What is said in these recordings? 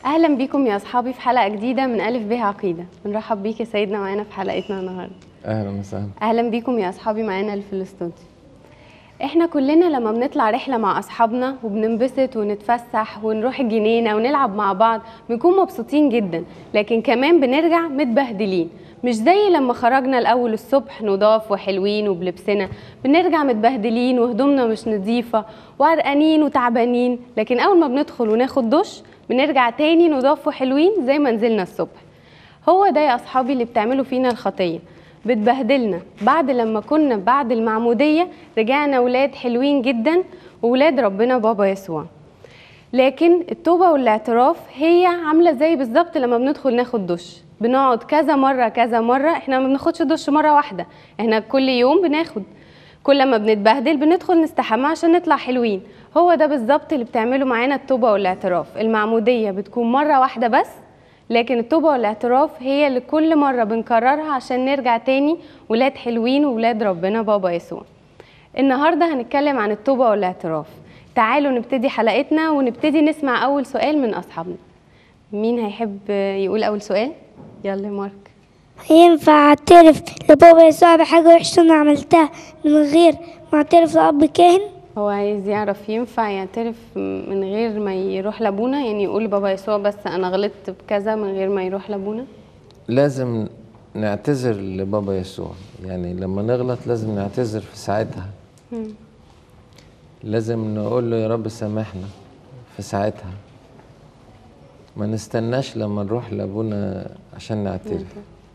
اهلا بيكم يا اصحابي في حلقه جديده من الف ب عقيده بنرحب بيك يا سيدنا معانا في حلقتنا النهارده اهلا وسهلا اهلا بيكم يا اصحابي معانا اللي في الاستوديو احنا كلنا لما بنطلع رحله مع اصحابنا وبننبسط ونتفسح ونروح الجنينه ونلعب مع بعض بنكون مبسوطين جدا لكن كمان بنرجع متبهدلين مش زي لما خرجنا الاول الصبح نضاف وحلوين وبلبسنا بنرجع متبهدلين وهدومنا مش نظيفه وعرقانين وتعبانين لكن اول ما بندخل وناخد دش بنرجع تاني نضاف وحلوين زي ما نزلنا الصبح هو ده يا اصحابي اللي بتعملوا فينا الخطيه بتبهدلنا بعد لما كنا بعد المعموديه رجعنا ولاد حلوين جدا وولاد ربنا بابا يسوع لكن التوبه والاعتراف هي عامله زي بالظبط لما بندخل ناخد دش بنقعد كذا مره كذا مره احنا ما بناخدش دش مره واحده احنا كل يوم بناخد كل ما بنتبهدل بندخل نستحمى عشان نطلع حلوين هو ده بالظبط اللي بتعمله معانا التوبه والاعتراف المعموديه بتكون مره واحده بس لكن التوبه والاعتراف هي اللي كل مره بنكررها عشان نرجع تاني ولاد حلوين وولاد ربنا بابا يسوع النهارده هنتكلم عن التوبه والاعتراف تعالوا نبتدي حلقتنا ونبتدي نسمع اول سؤال من اصحابنا مين هيحب يقول اول سؤال يلا يا مارك ينفع اعترف لبابا يسوع بحاجة وحشة انا عملتها من غير ما اعترف لأب كاهن هو عايز يعرف ينفع يعترف من غير ما يروح لابونا يعني يقول بابا يسوع بس انا غلطت بكذا من غير ما يروح لابونا لازم نعتذر لبابا يسوع يعني لما نغلط لازم نعتذر في ساعتها لازم نقول له يا رب سامحنا في ساعتها ما نستناش لما نروح لابونا عشان نعترف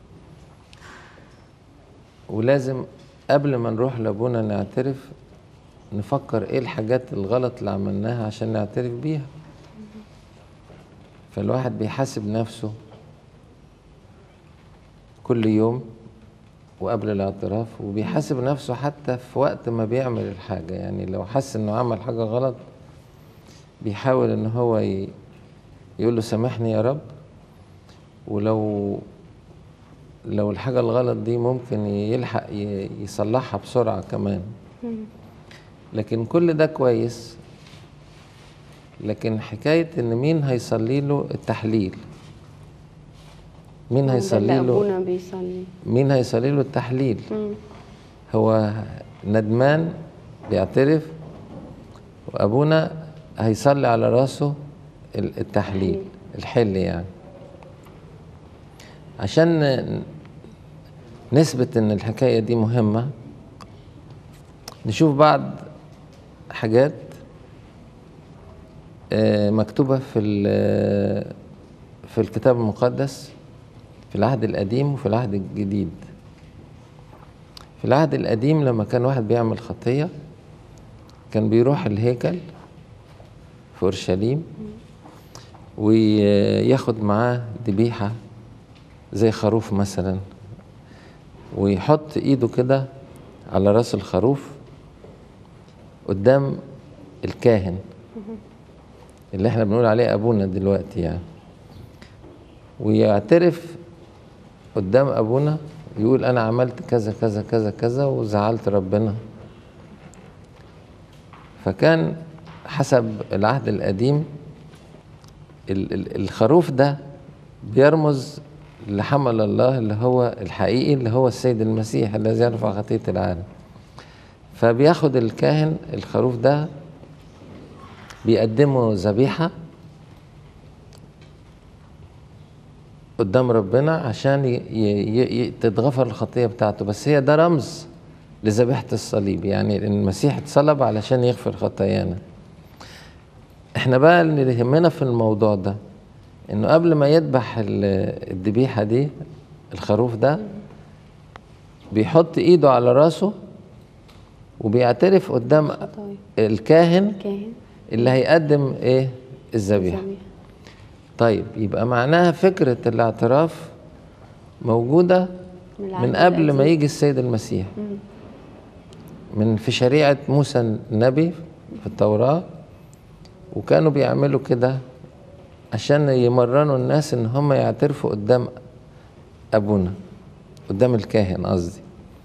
ولازم قبل ما نروح لابونا نعترف نفكر ايه الحاجات الغلط اللي عملناها عشان نعترف بيها فالواحد بيحاسب نفسه كل يوم وقبل الاعتراف وبيحاسب نفسه حتى في وقت ما بيعمل الحاجة يعني لو حس انه عمل حاجة غلط بيحاول ان هو ي... يقول له سامحني يا رب ولو لو الحاجة الغلط دي ممكن يلحق ي... يصلحها بسرعة كمان لكن كل ده كويس لكن حكاية ان مين هيصلي له التحليل مين هيصلي له ابونا بيصلي مين هيصلي له التحليل مم. هو ندمان بيعترف وابونا هيصلي على راسه ال- التحليل الحل يعني عشان ن- نثبت ان الحكايه دي مهمه نشوف بعض حاجات آه، مكتوبه في ال- في الكتاب المقدس في العهد القديم وفي العهد الجديد في العهد القديم لما كان واحد بيعمل خطية كان بيروح الهيكل في أورشليم وياخد معاه ذبيحة زي خروف مثلا ويحط ايده كده على راس الخروف قدام الكاهن اللي احنا بنقول عليه ابونا دلوقتي يعني ويعترف قدام ابونا يقول انا عملت كذا كذا كذا كذا وزعلت ربنا فكان حسب العهد القديم ال- ال- الخروف ده بيرمز لحمل الله اللي هو الحقيقي اللي هو السيد المسيح الذي يرفع خطية العالم فبياخد الكاهن الخروف ده بيقدمه ذبيحه قدام ربنا عشان ي- ي- ي- تتغفر الخطية بتاعته بس هي ده رمز لذبيحة الصليب يعني إن المسيح اتصلب علشان يغفر خطايانا احنا بقى اللي يهمنا في الموضوع ده انه قبل ما يذبح ال- الذبيحة دي الخروف ده بيحط ايده على راسه وبيعترف قدام طيب الكاهن كاهن اللي هيقدم ايه الذبيحة ذبيحة. طيب يبقى معناها فكرة الاعتراف موجودة من العهد من قبل ما القديم. يجي السيد المسيح من في شريعة موسى النبي في التوراة وكانوا بيعملوا كده عشان يمرنوا الناس ان هم يعترفوا قدام ابونا قدام الكاهن قصدي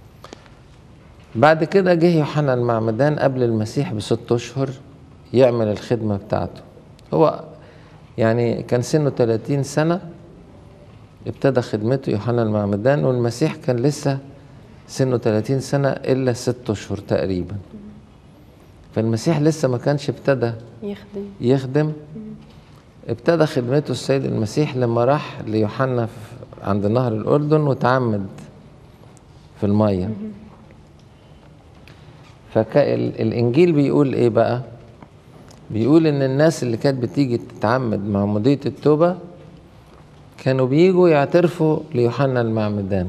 بعد كده جه يوحنا المعمدان قبل المسيح بست اشهر يعمل الخدمة بتاعته هو يعني كان سنه 30 سنة ابتدى خدمته يوحنا المعمدان والمسيح كان لسه سنه 30 سنة إلا ست أشهر تقريبا فالمسيح لسه ما كانش ابتدى يخدم يخدم ابتدى خدمته السيد المسيح لما راح ليوحنا في- عند نهر الأردن وتعمد في المية فالإنجيل بيقول إيه بقى بيقول إن الناس اللي كانت بتيجي تتعمد معمودية التوبة كانوا بيجوا يعترفوا ليوحنا المعمدان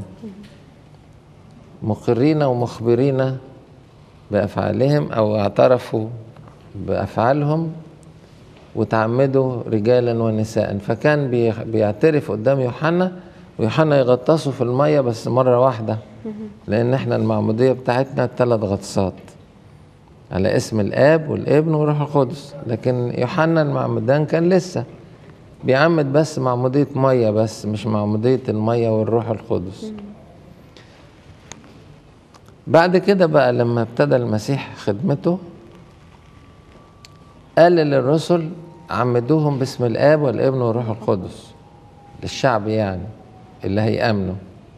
مقرين ومخبرين بأفعالهم أو اعترفوا بأفعالهم وتعمدوا رجالا ونساء فكان بي- بيعترف قدام يوحنا ويوحنا يغطسه في المية بس مرة واحدة لأن احنا المعمودية بتاعتنا ثلاث غطسات على اسم الآب والابن والروح القدس لكن يوحنا المعمدان كان لسه بيعمد بس معمودية مية بس مش معمودية المية والروح القدس بعد كده بقى لما ابتدى المسيح خدمته قال للرسل عمدوهم باسم الاب والابن والروح القدس للشعب يعني اللي هيامنوا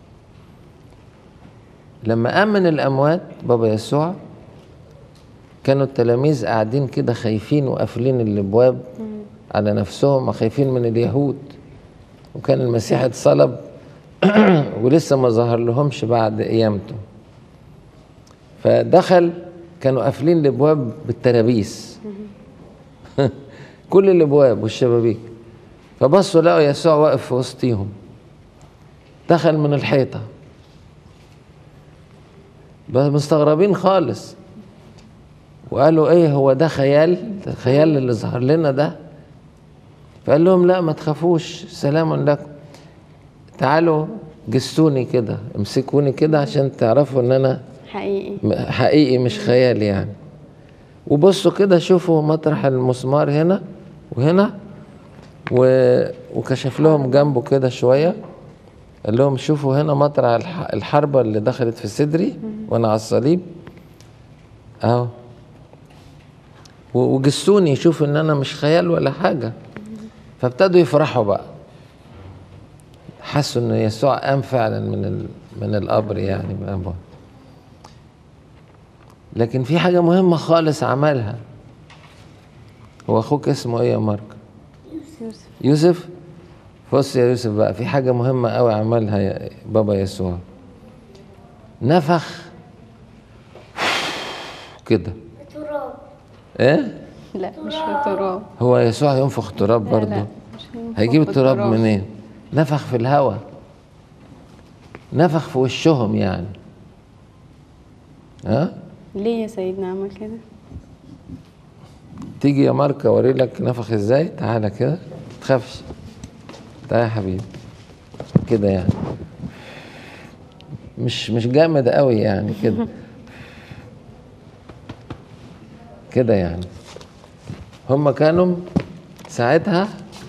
لما امن الاموات بابا يسوع كانوا التلاميذ قاعدين كده خايفين وقافلين الابواب على نفسهم خايفين من اليهود وكان المسيح اتصلب ولسه ما ظهر لهمش بعد قيامته فدخل كانوا قافلين الابواب بالترابيس كل الابواب والشبابيك فبصوا لقوا يسوع واقف في وسطيهم دخل من الحيطه بس مستغربين خالص وقالوا ايه هو ده خيال ده خيال اللي ظهر لنا ده فقال لهم لا ما تخافوش سلام لكم تعالوا جسوني كده امسكوني كده عشان تعرفوا ان انا حقيقي م- حقيقي مش خيال يعني وبصوا كده شوفوا مطرح المسمار هنا وهنا و... وكشف لهم جنبه كده شوية قال لهم شوفوا هنا مطرح الح... الحربة اللي دخلت في صدري وانا على الصليب اهو و- وجسوني يشوفوا ان انا مش خيال ولا حاجة فابتدوا يفرحوا بقى حسوا ان يسوع قام فعلا من ال... من القبر يعني بقى بقى. لكن في حاجة مهمة خالص عملها هو أخوك اسمه إيه يا مارك؟ يوسف يوسف بص يا يوسف بقى في حاجة مهمة أوي عملها يا بابا يسوع نفخ كده إيه؟ لا مش في تراب هو يسوع ينفخ تراب برضه لا مش هينفخ هيجيب في التراب منين؟ نفخ في الهواء نفخ في وشهم يعني ها؟ ليه يا سيدنا عمل كده؟ تيجي يا مارك اوري لك نفخ ازاي تعالى كده تخافش تعالى يا حبيبي كده يعني مش مش جامد قوي يعني كده كده يعني هم كانوا ساعتها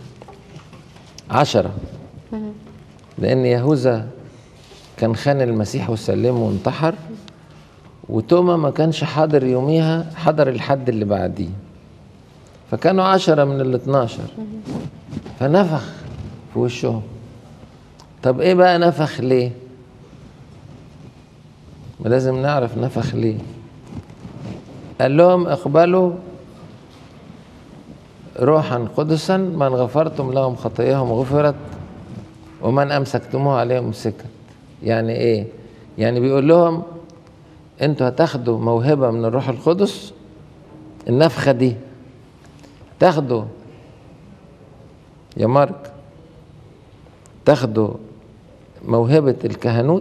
عشرة لأن يهوذا كان خان المسيح وسلمه وانتحر وتوما ما كانش حاضر يوميها حضر الحد اللي بعديه فكانوا عشرة من ال 12 فنفخ في وشهم طب ايه بقى نفخ ليه ما لازم نعرف نفخ ليه قال لهم اقبلوا روحا قدسا من غفرتم لهم خطاياهم غفرت ومن امسكتموه عليهم مسكت يعني ايه يعني بيقول لهم انتوا هتاخدوا موهبه من الروح القدس النفخه دي تاخدوا يا مارك تاخدوا موهبة الكهنوت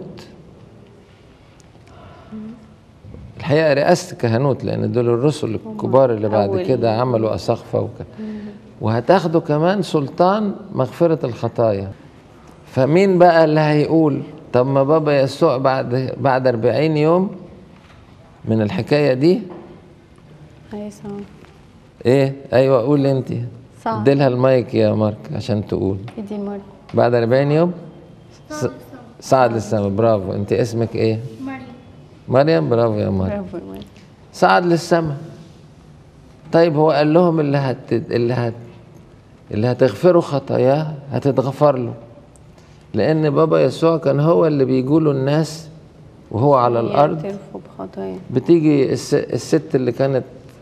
الحقيقة رئاسة الكهنوت لأن دول الرسل الكبار اللي بعد أول- كده عملوا أساقفة وكده وهتاخدوا كمان سلطان مغفرة الخطايا فمين بقى اللي هيقول طب ما بابا يسوع بعد بعد 40 يوم من الحكاية دي اي صعب ايه ايوه قول انت صعب. اديلها المايك يا مارك عشان تقول ايدي مرة بعد 40 يوم س- صعد للسماء برافو انت اسمك ايه مريم مريم برافو يا مريم برافو يا مرة. صعد للسماء طيب هو قال لهم اللي هت اللي هت اللي هتغفره خطاياه هتتغفر له لان بابا يسوع كان هو اللي بيقوله الناس وهو على الارض يعترفوا بخطايا بتيجي الس- الست اللي كانت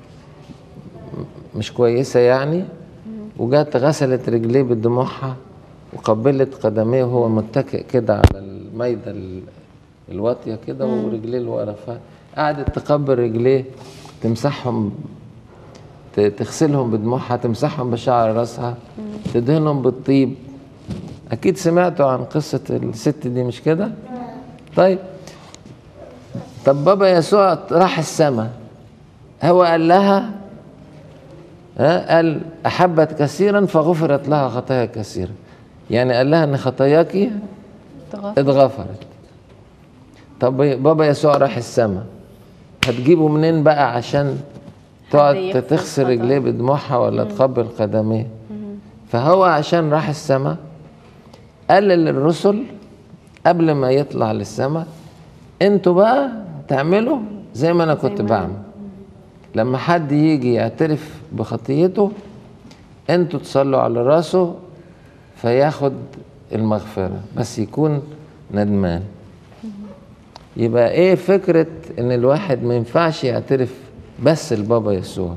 مش كويسة يعني وجات غسلت رجليه بدموعها وقبلت قدميه وهو متكئ كده على الميدة ال- الواطية كده ورجليه لورا فقعدت تقبل رجليه تمسحهم ت- تغسلهم بدموعها تمسحهم بشعر راسها تدهنهم بالطيب أكيد سمعتوا عن قصة الست دي مش كده؟ طيب طب بابا يسوع راح السماء هو قال لها ها قال أحبت كثيرا فغفرت لها خطايا كثيرة يعني قال لها إن خطاياك تغفر. اتغفرت طب بابا يسوع راح السماء هتجيبه منين بقى عشان تقعد يغفر تغسل خطايا. رجليه بدموعها ولا تقبل قدميه فهو عشان راح السماء قال للرسل قبل ما يطلع للسماء انتوا بقى تعملوا زي ما انا كنت ما بعمل لما حد يجي يعترف بخطيته انتوا تصلوا على راسه فياخد المغفرة بس يكون ندمان يبقى ايه فكرة ان الواحد ما ينفعش يعترف بس البابا يسوع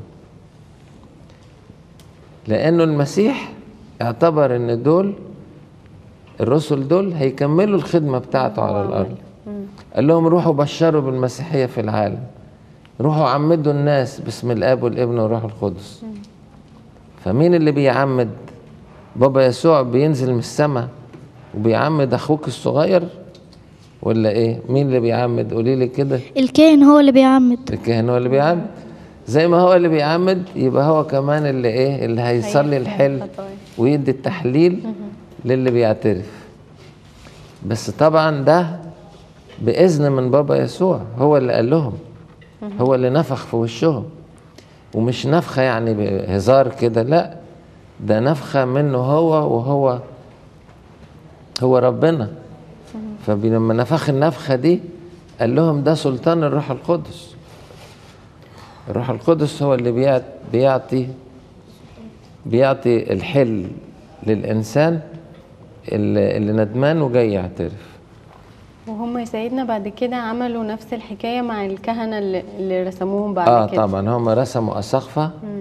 لانه المسيح اعتبر ان دول الرسل دول هيكملوا الخدمة بتاعته على الارض قال لهم روحوا بشروا بالمسيحية في العالم روحوا عمدوا الناس باسم الاب والابن والروح القدس فمين اللي بيعمد بابا يسوع بينزل من السماء وبيعمد اخوك الصغير ولا ايه مين اللي بيعمد قولي لي كده الكائن هو اللي بيعمد الكاهن هو اللي بيعمد زي ما هو اللي بيعمد يبقى هو كمان اللي ايه اللي هيصلي هيغفر الحل الخطايا. ويدي التحليل للي بيعترف بس طبعا ده بإذن من بابا يسوع هو اللي قال لهم هو اللي نفخ في وشهم ومش نفخة يعني بهزار كده لا ده نفخة منه هو وهو هو ربنا فلما نفخ النفخة دي قال لهم ده سلطان الروح القدس الروح القدس هو اللي بيعت- بيعطي بيعطي الحل للإنسان اللي, اللي ندمان وجاي يعترف وهم يا سيدنا بعد كده عملوا نفس الحكاية مع الكهنة اللي, اللي رسموهم بعد اه كده طبعا هم رسموا أساقفة مم.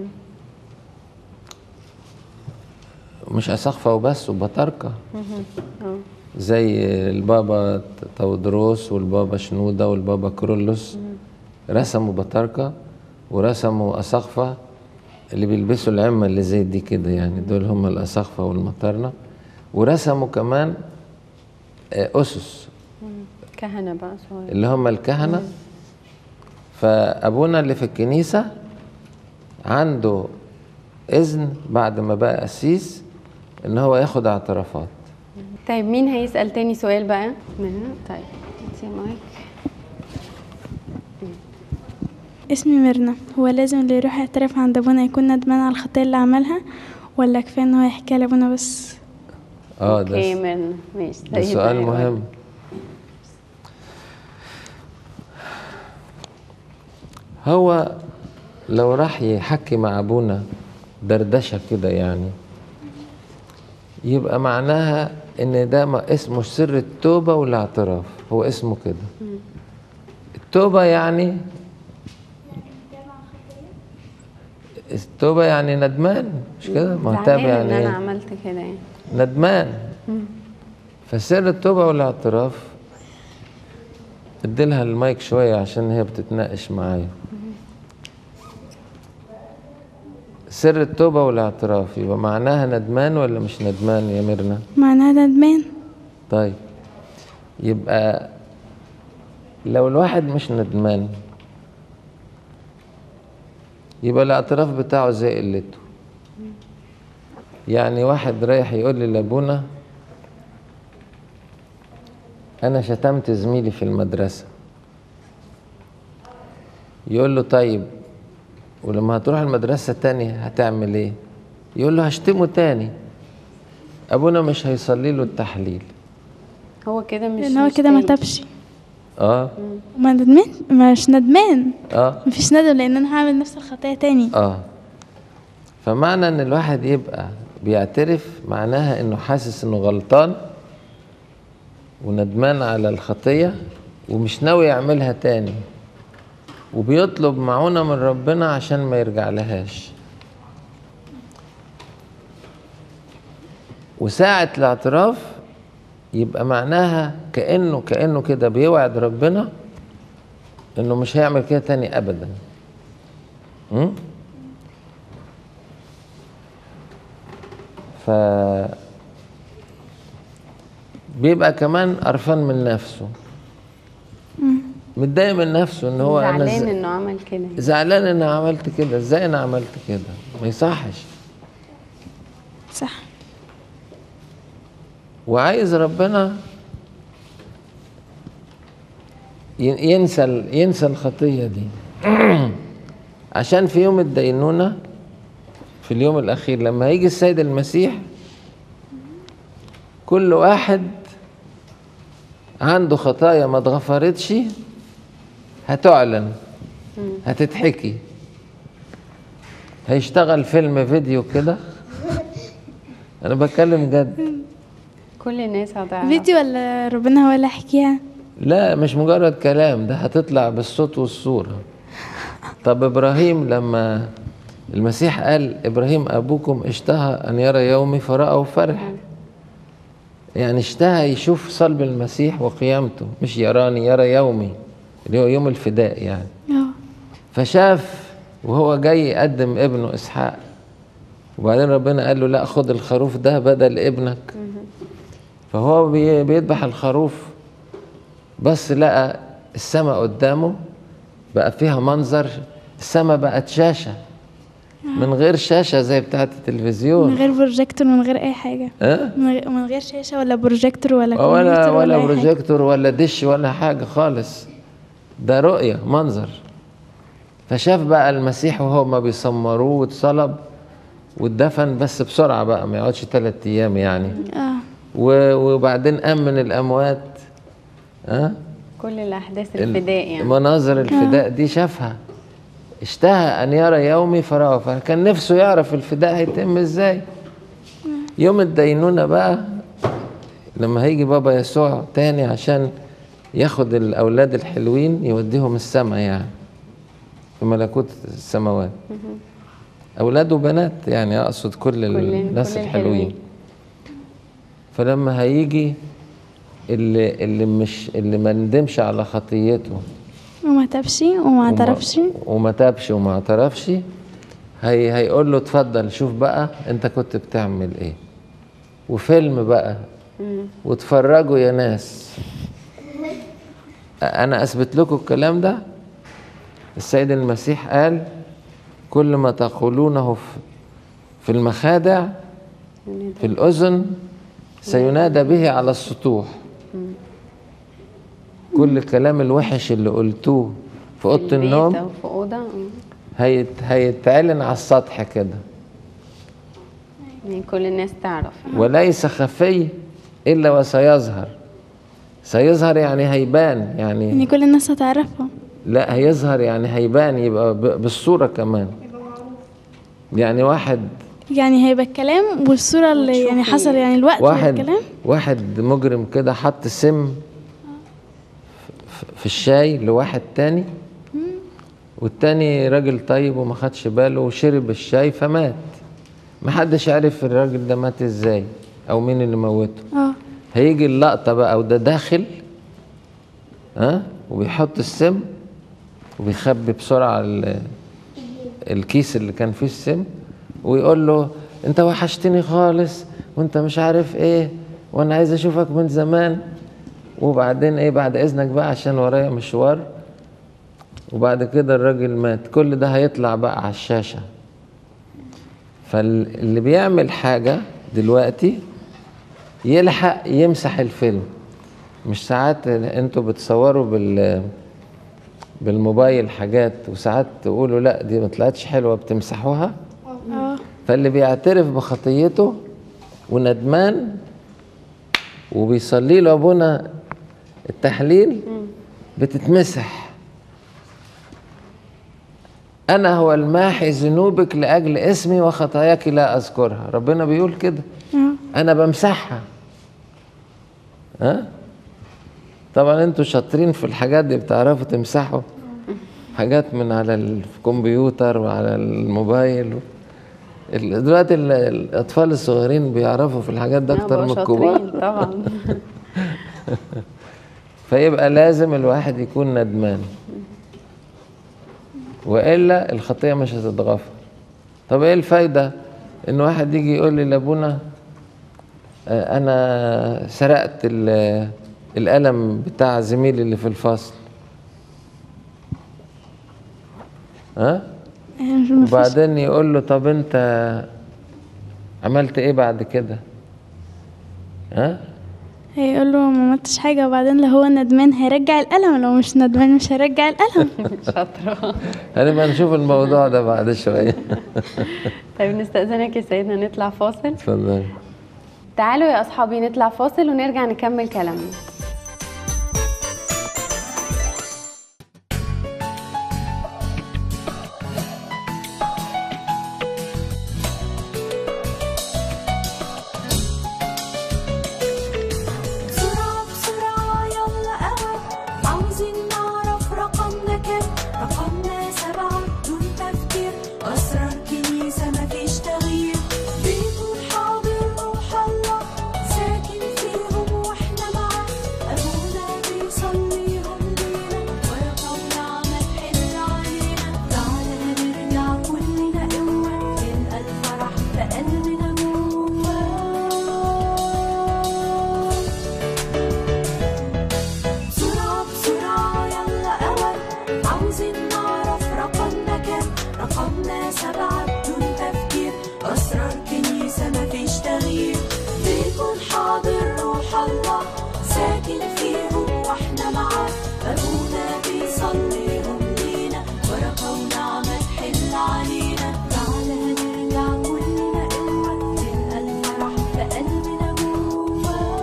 مش أساقفة وبس وبطاركة مهم. اه زي البابا تودروس والبابا شنودة والبابا كرولوس رسموا بطاركة ورسموا أساقفة اللي بيلبسوا العمة اللي زي دي كده يعني دول هم الأساقفة والمطرنة ورسموا كمان آه، أسس مم. كهنة بقى صغير اللي هم الكهنة فأبونا اللي في الكنيسة عنده إذن بعد ما بقى قسيس إن هو ياخد اعترافات طيب مين هيسأل تاني سؤال بقى منى طيب انتي مايك اسمي ميرنا هو لازم اللي يروح يعترف عند ابونا يكون ندمان على الخطية اللي عملها ولا كفاية ان هو يحكي لابونا بس اه اوكي ده ميرنا ماشي ده طيب، سؤال أيوة. مهم هو لو راح يحكي مع ابونا دردشه كده يعني يبقى معناها ان ده ما اسمه سر التوبه والاعتراف هو اسمه كده التوبه يعني التوبه يعني ندمان مش كده ما هو تاب زعلان ان يعني انا إيه؟ عملت كده يعني ندمان فسر التوبة والاعتراف اديلها المايك شوية عشان هي بتتناقش معايا سر التوبة والاعتراف يبقى معناها ندمان ولا مش ندمان يا ميرنا معناها ندمان طيب يبقى لو الواحد مش ندمان يبقى الاعتراف بتاعه زي قلته يعني واحد رايح يقول لي لابونا انا شتمت زميلي في المدرسة يقول له طيب ولما هتروح المدرسة تاني هتعمل ايه يقول له هشتمه تاني ابونا مش هيصلي له التحليل هو كده مش لان هو مش كده ما تايب. تابش اه ما ندمان مش ندمان اه مفيش ندم لان انا هعمل نفس الخطية تاني اه فمعنى ان الواحد يبقى بيعترف معناها انه حاسس انه غلطان وندمان على الخطية ومش ناوي يعملها تاني وبيطلب معونة من ربنا عشان ما يرجع لهاش وساعة الاعتراف يبقى معناها كأنه كأنه كده بيوعد ربنا انه مش هيعمل كده تاني ابدا م? ف بيبقى كمان قرفان من نفسه متضايق من نفسه ان هو انا زعلان ز- انه عمل كده زعلان ان أنا عملت كده ازاي انا عملت كده ما يصحش صح وعايز ربنا ي- ينسى ال- ينسى الخطيه دي عشان في يوم الدينونه في اليوم الاخير لما هيجي السيد المسيح كل واحد عنده خطايا ما اتغفرتش هتعلن هتتحكي هيشتغل فيلم فيديو كده انا بتكلم جد كل الناس هتعرف فيديو ولا ربنا هو اللي حكيها لا مش مجرد كلام ده هتطلع بالصوت والصورة طب إبراهيم لما المسيح قال إبراهيم أبوكم اشتهى أن يرى يومي فرأى فرح يعني اشتهى يشوف صلب المسيح وقيامته مش يراني يرى يومي اللي هو يوم الفداء يعني اه فشاف وهو جاي يقدم ابنه إسحاق وبعدين ربنا قال له لا خد الخروف ده بدل ابنك فهو بي- بيذبح الخروف بس لقى السماء قدامه بقى فيها منظر السماء بقت شاشة من غير شاشة زي بتاعة من التلفزيون غير بروجيكتور من غير اي حاجه أه؟ من غير, من غير شاشه ولا بروجيكتور ولا ولا كمبيوتر ولا أي حاجة. بروجيكتور ولا دش ولا حاجة خالص ده رؤية منظر فشاف بقى المسيح وهو ما بيسمروه واتصلب واتدفن بس بسرعة بقى ما يقعدش ثلاثة أيام يعني اه و- وبعدين قام من الأموات ها كل الاحداث الفداء يعني مناظر الفداء دي شافها اشتهى ان يرى يومي فراه فكان نفسه يعرف الفداء هيتم ازاي يوم الدينونة بقى لما هيجي بابا يسوع تاني عشان ياخد الاولاد الحلوين يوديهم السماء يعني في ملكوت السماوات اولاد وبنات يعني اقصد كل كل- الناس كل الحلوين الحلوين. فلما هيجي اللي اللي مش اللي ما ندمش على خطيته وما تبش وما اعترفش وما تابش وما اعترفش هي هيقول له اتفضل شوف بقى انت كنت بتعمل ايه وفيلم بقى واتفرجوا يا ناس انا اثبت لكم الكلام ده السيد المسيح قال كل ما تقولونه في- في المخادع في الاذن سينادى به على السطوح كل الكلام الوحش اللي قلتوه في اوضه البيت النوم او في اوضه مم. هيت هيتعلن على السطح كده يعني كل الناس تعرف وليس خفي الا وسيظهر سيظهر يعني هيبان يعني يعني كل الناس هتعرفها لا هيظهر يعني هيبان يبقى ب- بالصوره كمان يعني واحد يعني هيبقى الكلام والصورة اللي يعني حصل يعني الوقت واحد والكلام واحد مجرم كده حط سم ف- في الشاي لواحد تاني والتاني راجل طيب وما خدش باله وشرب الشاي فمات محدش عارف الراجل ده مات ازاي او مين اللي موته اه هيجي اللقطة بقى وده داخل ها وبيحط السم وبيخبي بسرعة ال- الكيس اللي كان فيه السم ويقول له انت وحشتني خالص وانت مش عارف ايه وانا عايز اشوفك من زمان وبعدين ايه بعد اذنك بقى عشان ورايا مشوار وبعد كده الراجل مات كل ده هيطلع بقى على الشاشة فاللي بيعمل حاجة دلوقتي يلحق يمسح الفيلم مش ساعات انتوا بتصوروا بال بالموبايل حاجات وساعات تقولوا لا دي ما طلعتش حلوه بتمسحوها اه فاللي بيعترف بخطيته وندمان وبيصلي له ابونا التحليل بتتمسح انا هو الماحي ذنوبك لاجل اسمي وخطاياك لا اذكرها ربنا بيقول كده اه انا بمسحها ها طبعا انتوا شاطرين في الحاجات دي بتعرفوا تمسحوا حاجات من على الكمبيوتر وعلى الموبايل و... ال- دلوقتي ال- الاطفال الصغيرين بيعرفوا في الحاجات ده اكتر من بقوا الكبار شاطرين طبعا فيبقى لازم الواحد يكون ندمان والا الخطيه مش هتتغفر طب ايه الفايده ان واحد يجي يقول لي لابونا آه، انا سرقت ال- القلم بتاع زميلي اللي في الفصل ها هي مش مفيش وبعدين يقول له طب انت عملت ايه بعد كده ها هيقول له ما عملتش حاجة وبعدين لو هو ندمان هيرجع القلم لو مش ندمان مش هيرجع القلم شاطرة هنبقى نشوف الموضوع ده بعد شويه طيب نستأذنك يا سيدنا نطلع فاصل اتفضل تعالوا يا أصحابي نطلع فاصل ونرجع نكمل كلامنا بسرعة بسرعة يلا قوي عاوزين نعرف رقمنا كام رقمنا سبعة بدون تفكير أسرار كنيسة مفيش تغيير بيكون حاضر روح الله ساكن فيهم واحنا معاه أبونا بيصليهم لينا ورقمنا عمل حل علينا تعالى نرجع كلنا قوة نلقى الفرح في قلبنا جواه بسرعة بسرعة يلا أول عاوزين نعرف رقمنا كام رقمنا سبعة بدون تفكير أسرار كنيسة مفيش تغيير بيكون حاضر روح الله ساكن فيهم واحنا معاه أبونا بيصليهم لينا ورقة عمل حل علينا تعالى نرجع كلنا قوة نلقى الفرح في قلبنا جواه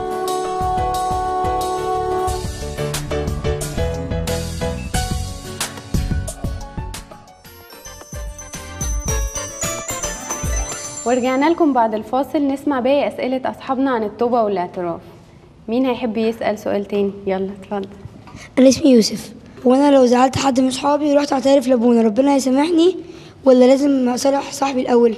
ورجعنا لكم بعد الفاصل نسمع باقي أسئلة أصحابنا عن التوبة والاعتراف مين هيحب يسأل سؤال تاني يلا اتفضل انا اسمي يوسف وانا لو زعلت حد من صحابي ورحت اعترف لابونا ربنا يسامحني ولا لازم اصالح صاحبي الاول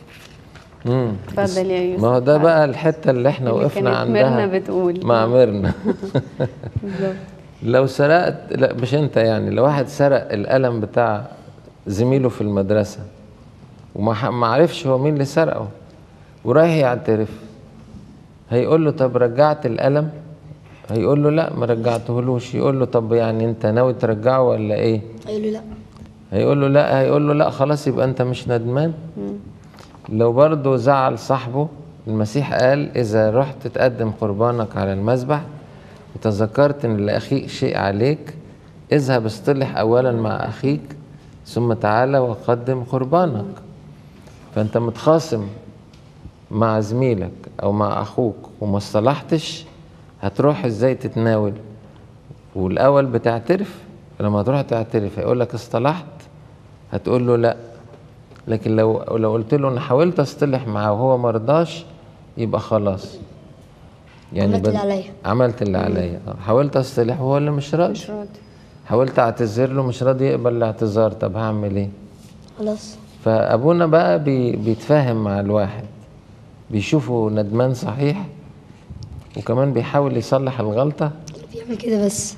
مم. اتفضل يا يوسف ما هو ده بقى الحته اللي احنا اللي وقفنا كانت ميرنا عندها بتقول. مع ميرنا بالظبط لو سرقت لا مش انت يعني لو واحد سرق القلم بتاع زميله في المدرسه وما ح- ما عرفش هو مين اللي سرقه ورايح يعترف هيقول له طب رجعت القلم هيقول له لا ما رجعتهولوش يقول له طب يعني انت ناوي ترجعه ولا ايه قال له لا هيقول له لا هيقول له لا خلاص يبقى انت مش ندمان لو برضه زعل صاحبه المسيح قال اذا رحت تقدم قربانك على المذبح وتذكرت ان لاخيك شيء عليك اذهب اصطلح اولا مع اخيك ثم تعالى وقدم قربانك فانت متخاصم مع زميلك او مع اخوك وما اصطلحتش هتروح ازاي تتناول والاول بتعترف لما تروح تعترف هيقول لك اصطلحت هتقول له لا لكن لو لو قلت له انا حاولت اصطلح معاه وهو ما رضاش يبقى خلاص عملت بد- اللي عليا. عملت اللي عليا آه. حاولت اصطلح وهو اللي مش راضي مش راضي حاولت اعتذر له مش راضي يقبل الاعتذار طب هعمل ايه خلاص فابونا بقى بي بيتفاهم مع الواحد بيشوفه ندمان صحيح وكمان بيحاول يصلح الغلطه بيعمل كده بس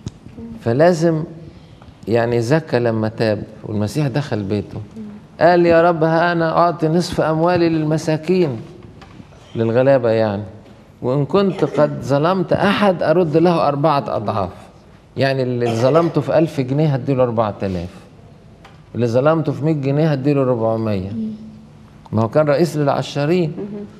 فلازم يعني زكى لما تاب والمسيح دخل بيته قال يا رب ها انا اعطي نصف اموالي للمساكين للغلابه يعني وان كنت قد ظلمت احد ارد له اربعه اضعاف يعني اللي ظلمته في ألف جنيه هديله أربعة آلاف اللي ظلمته في 100 جنيه هديله 400 ما هو كان رئيس للعشارين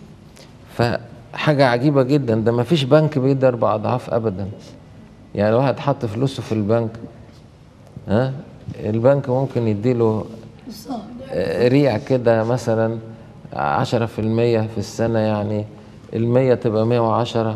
فحاجة عجيبة جدا ده ما فيش بنك بيدي أربع أضعاف أبدا يعني واحد حط فلوسه في البنك ها البنك ممكن يديله آه، ريع كده مثلا عشرة في المية في السنة يعني المية تبقى مية وعشرة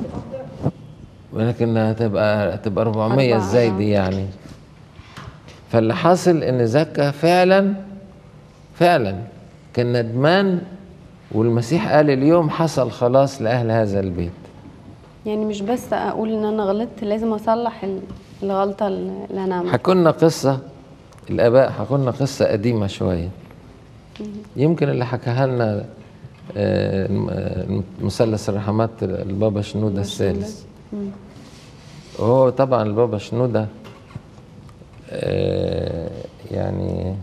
ولكن هتبقى تبقى 400 أربعة، ازاي آه. دي يعني فاللي حاصل ان زكا فعلا فعلا كان ندمان والمسيح قال اليوم حصل خلاص لاهل هذا البيت يعني مش بس اقول ان انا غلطت لازم اصلح ال- الغلطه اللي انا عملتها حكولنا قصة الآباء حكولنا قصة قديمة شوية يمكن اللي حكاها لنا آه، الم- آه، مثلث الرحمات البابا شنودة الثالث وهو طبعا البابا شنودة آه، يعني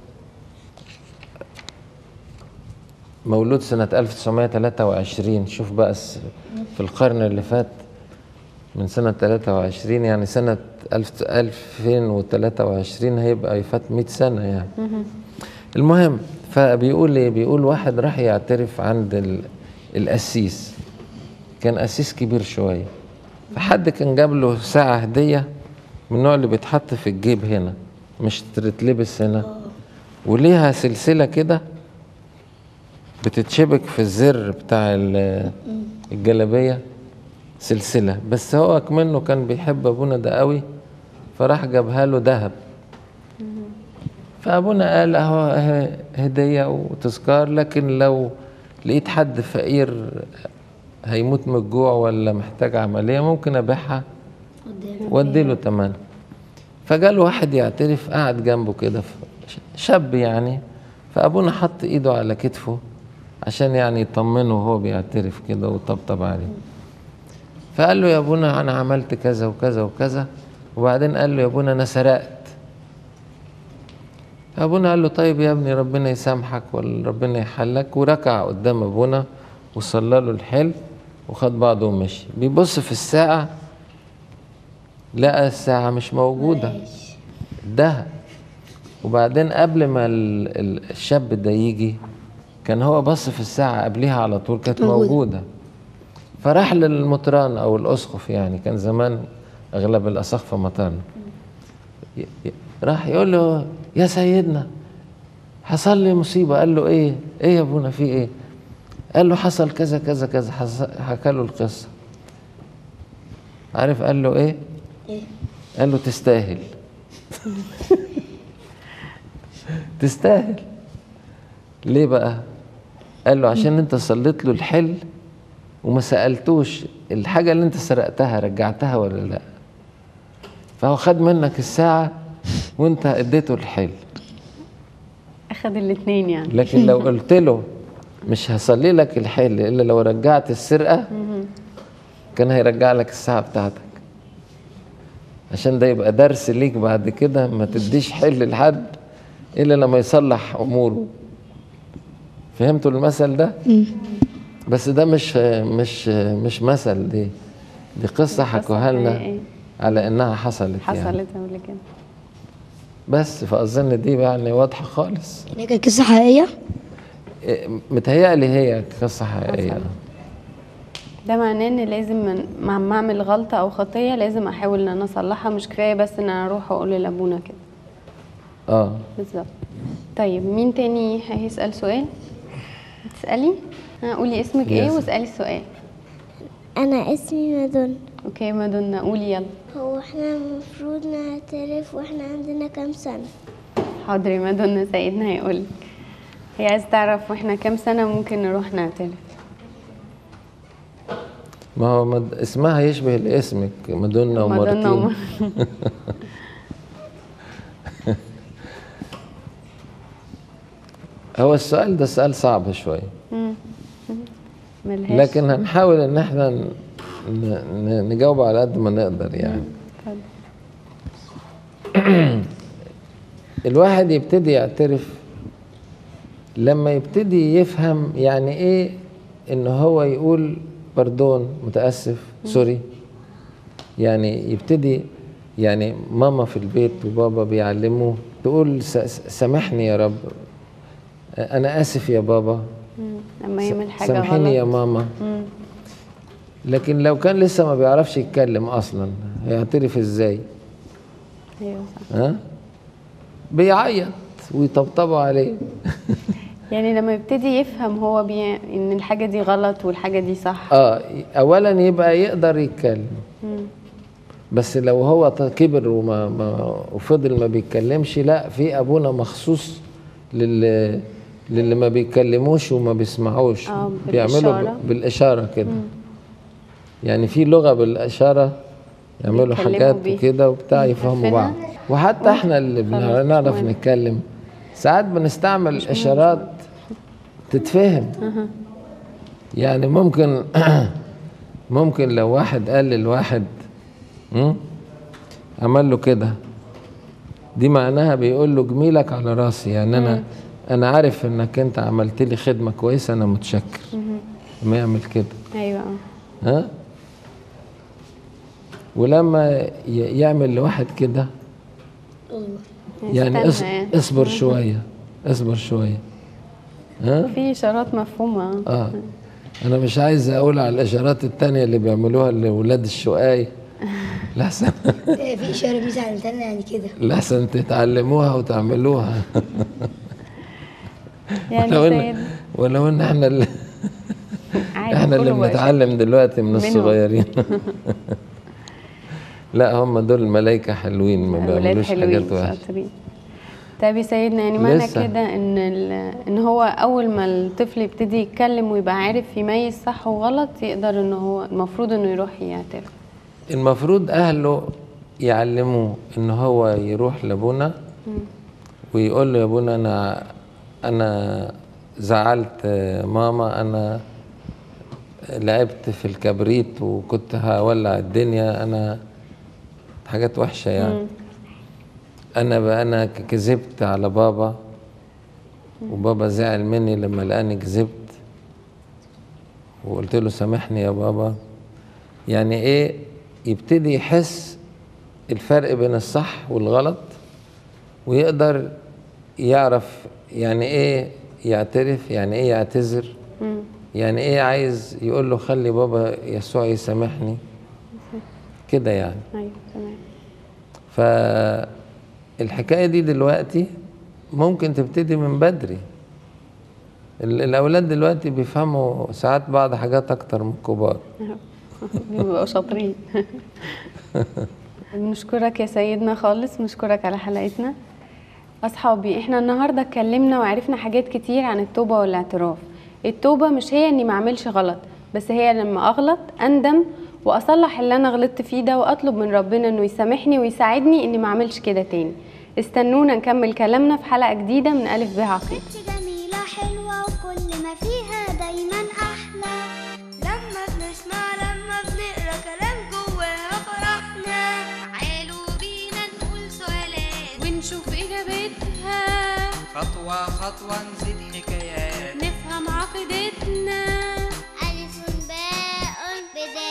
مولود سنة 1923 شوف بقى الس- في القرن اللي فات من سنة 23 يعني سنة 1000 2023 هيبقى يفات 100 سنة يعني المهم فبيقول ايه بيقول واحد راح يعترف عند ال- القسيس كان قسيس كبير شوية فحد كان جاب له ساعة هدية من النوع اللي بيتحط في الجيب هنا مش تتلبس هنا وليها سلسلة كده بتتشبك في الزر بتاع ال- الجلابية سلسلة بس هو كمنه كان بيحب أبونا ده قوي فراح جابها له ذهب فأبونا قال أهو أهي هدية وتذكار لكن لو لقيت حد فقير هيموت من الجوع ولا محتاج عملية ممكن أبيعها وأدي له تمن فجاله واحد يعترف قعد جنبه كده ف- شاب يعني فأبونا حط إيده على كتفه عشان يعني يطمنه وهو بيعترف كده وطبطب عليه فقال له يا ابونا انا عملت كذا وكذا وكذا وبعدين قال له يا ابونا انا سرقت ابونا قال له طيب يا ابني ربنا يسامحك ولا ربنا يحلك وركع قدام ابونا وصلى له الحل وخد بعضه ومشي بيبص في الساعة لقى الساعة مش موجودة ده وبعدين قبل ما ال- ال- الشاب ده يجي كان هو بص في الساعة قبلها على طول كانت موجودة. موجودة فراح للمطران او الاسقف يعني كان زمان اغلب الاساقفه مطران ي- ي- راح يقول له يا سيدنا حصل لي مصيبه قال له ايه ايه يا ابونا في ايه قال له حصل كذا كذا كذا حص- حكى له القصه عارف قال له ايه إيه؟ قال له تستاهل تستاهل ليه بقى قال له عشان انت صليت له الحل وما سألتوش الحاجة اللي انت سرقتها رجعتها ولا لا فهو خد منك الساعة وانت اديته الحل اخد الاثنين يعني لكن لو قلت له مش هصلي لك الحل الا لو رجعت السرقة كان هيرجع لك الساعة بتاعتك عشان ده يبقى درس ليك بعد كده ما تديش حل لحد الا لما يصلح اموره فهمتوا المثل ده بس ده مش مش مش مثل دي دي قصة حكوها لنا حقيقية. على انها حصلت يعني حصلت قبل كده بس فاظن دي يعني واضحة خالص يعني كانت قصة حقيقية إيه، متهيألي هي قصة حقيقية حصل. ده معناه ان لازم من مع ما اعمل غلطه او خطيه لازم احاول ان انا اصلحها مش كفايه بس ان انا اروح واقول لابونا كده اه بالظبط طيب مين تاني هيسال سؤال تسالي ها قولي اسمك ايه يس. واسالي السؤال أنا اسمي مدن اوكي مادونا قولي يلا هو احنا المفروض نعترف واحنا عندنا كام سنة حاضر يا مادونا سيدنا هيقول هي عايز تعرف واحنا كام سنه ممكن نروح نعترف ما هو مد... اسمها يشبه اسمك مدونة مادونا ومارتين وم- هو السؤال ده سؤال صعب شوية ملهاش لكن هنحاول ان احنا ن... ن... نجاوب على قد ما نقدر يعني اتفضل. الواحد يبتدي يعترف لما يبتدي يفهم يعني ايه ان هو يقول باردون متاسف سوري يعني يبتدي يعني ماما في البيت وبابا بيعلموه تقول س- س- سامحني يا رب انا اسف يا بابا مم. لما يعمل حاجه سامحيني يا غلط ماما مم. لكن لو كان لسه ما بيعرفش يتكلم اصلا هيعترف ازاي ايوه صح ها بيعيط ويطبطبوا عليه يعني لما يبتدي يفهم هو بي... ان الحاجه دي غلط والحاجه دي صح اه اولا يبقى يقدر يتكلم مم. بس لو هو ط- كبر وما ما وفضل ما بيتكلمش لا في ابونا مخصوص للي للي ما بيتكلموش وما بيسمعوش آه، بيعملوا بالإشارة. ب- بالاشاره كده يعني في لغه بالاشاره يعملوا بيتكلموا حاجات بيها. وكده وبتاع يفهموا بعض عارفينها؟ وحتى احنا اللي خلاص، بنعرف نعرف مهم. نتكلم ساعات بنستعمل اشارات تتفهم يعني ممكن ممكن لو واحد قال للواحد م? عمل له كده دي معناها بيقول له جميلك على راسي يعني انا انا عارف انك انت عملت لي خدمه كويسه انا متشكر ما يعمل كده ايوه اه ها ولما ي- يعمل لواحد كده يعني استنى اص- يعني. اصبر شويه اصبر شويه ها في اشارات مفهومه آه. اه انا مش عايز اقول على الاشارات التانية اللي بيعملوها لاولاد الشقاي لحسن في اشاره ميس علمتها يعني كده لحسن تتعلموها وتعملوها يعني ولو ان سيد ولو ان احنا اللي عادي احنا اللي كله بقى بنتعلم دلوقتي من منهم. الصغيرين لا هم دول ملايكة حلوين ما اولاد بيعملوش حلوين حاجات وحشة شاطرين طيب يا سيدنا يعني معنى لسه. كده ان ال- ان هو اول ما الطفل يبتدي يتكلم ويبقى عارف يميز صح وغلط يقدر ان هو المفروض انه يروح يعترف المفروض اهله يعلموه ان هو يروح لابونا ويقول له يا ابونا انا انا زعلت ماما انا لعبت في الكبريت وكنت هولع الدنيا انا حاجات وحشه يعني انا بقى انا ك- كذبت على بابا وبابا زعل مني لما لقاني كذبت وقلت له سامحني يا بابا يعني ايه يبتدي يحس الفرق بين الصح والغلط ويقدر يعرف يعني ايه يعترف يعني ايه يعتذر يعني ايه عايز يقول له خلي بابا يسوع يسامحني كده يعني ايوه تمام فالحكاية دي دلوقتي ممكن تبتدي من بدري ال- الأولاد دلوقتي بيفهموا ساعات بعض حاجات أكتر من الكبار بيبقوا شاطرين بنشكرك يا سيدنا خالص بنشكرك على حلقتنا أصحابي احنا النهاردة اتكلمنا وعرفنا حاجات كتير عن التوبة والاعتراف التوبة مش هي اني ما اعملش غلط بس هي لما اغلط اندم واصلح اللي انا غلطت فيه ده واطلب من ربنا انه يسامحني ويساعدني اني ما اعملش كده تاني استنونا نكمل كلامنا في حلقة جديدة من ألف ب عقيد بنت جميلة حلوة وكل ما فيها دايما أحلى لما بنسمع لما بنقرا كلام جواها فرحنا تعالوا بينا نقول سؤالات ونشوف إجابتها خطوة خطوة نزيد حكايات نفهم عقيدتنا ألف باء بداية